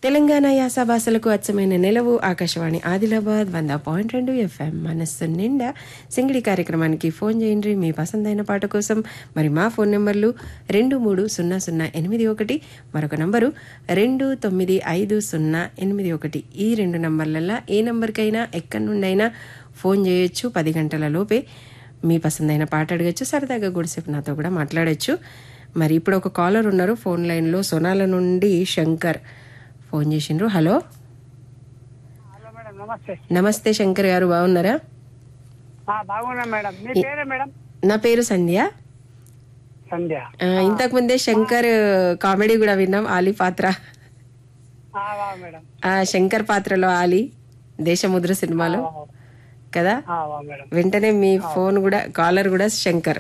తెలంగాణ యాస భాషలకు అచ్చమైన నిలవు ఆకాశవాణి ఆదిలాబాద్ వంద పాయింట్ రెండు ఎఫ్ఎం మనస్సు నిండా సింగిడి కార్యక్రమానికి ఫోన్ చేయండి మీ పసందైన పాట కోసం మరి మా ఫోన్ నెంబర్లు రెండు మూడు సున్నా సున్నా ఎనిమిది ఒకటి మరొక నంబరు రెండు తొమ్మిది ఐదు సున్నా ఎనిమిది ఒకటి ఈ రెండు నంబర్లలో ఏ నంబర్కైనా ఎక్కడి నుండైనా ఫోన్ చేయొచ్చు పది గంటల లోపే మీ పసందైన పాట అడగచ్చు సరదాగా గుడిసేపు నాతో కూడా మాట్లాడొచ్చు మరి ఇప్పుడు ఒక కాలర్ ఉన్నారు ఫోన్ లైన్లో సోనాల నుండి శంకర్ ఫోన్ చేసిండ్రు హలో హలో మేడం నమస్తే నమస్తే శంకర్ గారు బాగున్నారా ఆ, బాగున్నా మేడం మీ పేరే మేడం నా పేరు సంధ్య సంధ్య ఆ, ఇంతకు ముందే శంకర్ కామెడీ కూడా విన్నాం ఆలీ పాత్ర ఆ, వా మేడం ఆ శంకర్ పాత్రలో ఆలీ దేశముద్ర సినిమాలో కదా ఆ, వా మేడం వెంటనే మీ ఫోన్ కూడా కాలర్ కూడా శంకర్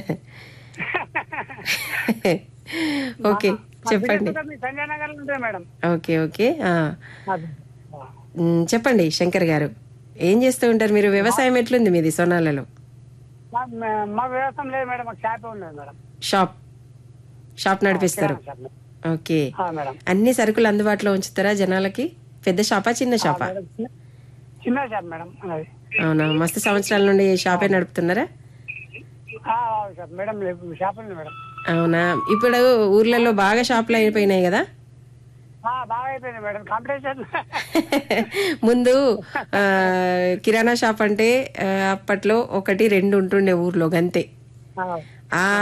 ఓకే చెప్పండి మీ సంజయ్ నగర్ లో ఉంటుంది మేడం ఓకే ఓకే ఆ. అది. ఆ. మ్, చెప్పండి శంకర్ గారు ఏం చేస్తూ ఉంటారు మీరు వ్యవసాయం ఎట్లుంది మీది సోనాలలో మా- మా- మా వ్యవసాయం లేదు మేడం మాకు షాప్ ఉన్నది మేడం షాప్ షాప్ నడిపిస్తారు కిరాణా షాప్ మేడం. ఓకే ఆ, మేడం అన్ని సరుకులు అందుబాటులో ఉంచుతారా జనాలకి పెద్ద షాపా చిన్న షాపా మేడం, చిన్న- చిన్న షాప్ మేడం అది అవునా మస్తు సంవత్సరాల నుండి ఈ షాపే నడుపుతున్నారా ఆ, ఆ, షాప్ మేడం లేదు, షాప్ ఉంది మేడం అవునా ఇప్పుడు ఊర్లలో బాగా షాపులు అయిపోయినాయి కదా ఆ, బాగా అయిపోయింది మేడం కాంపిటీషన్ ముందు ఆ, కిరాణా షాప్ అంటే ఆ, అప్పట్లో ఒకటి రెండు ఉంటుండే ఊర్లో గంతే ఆ, ఆ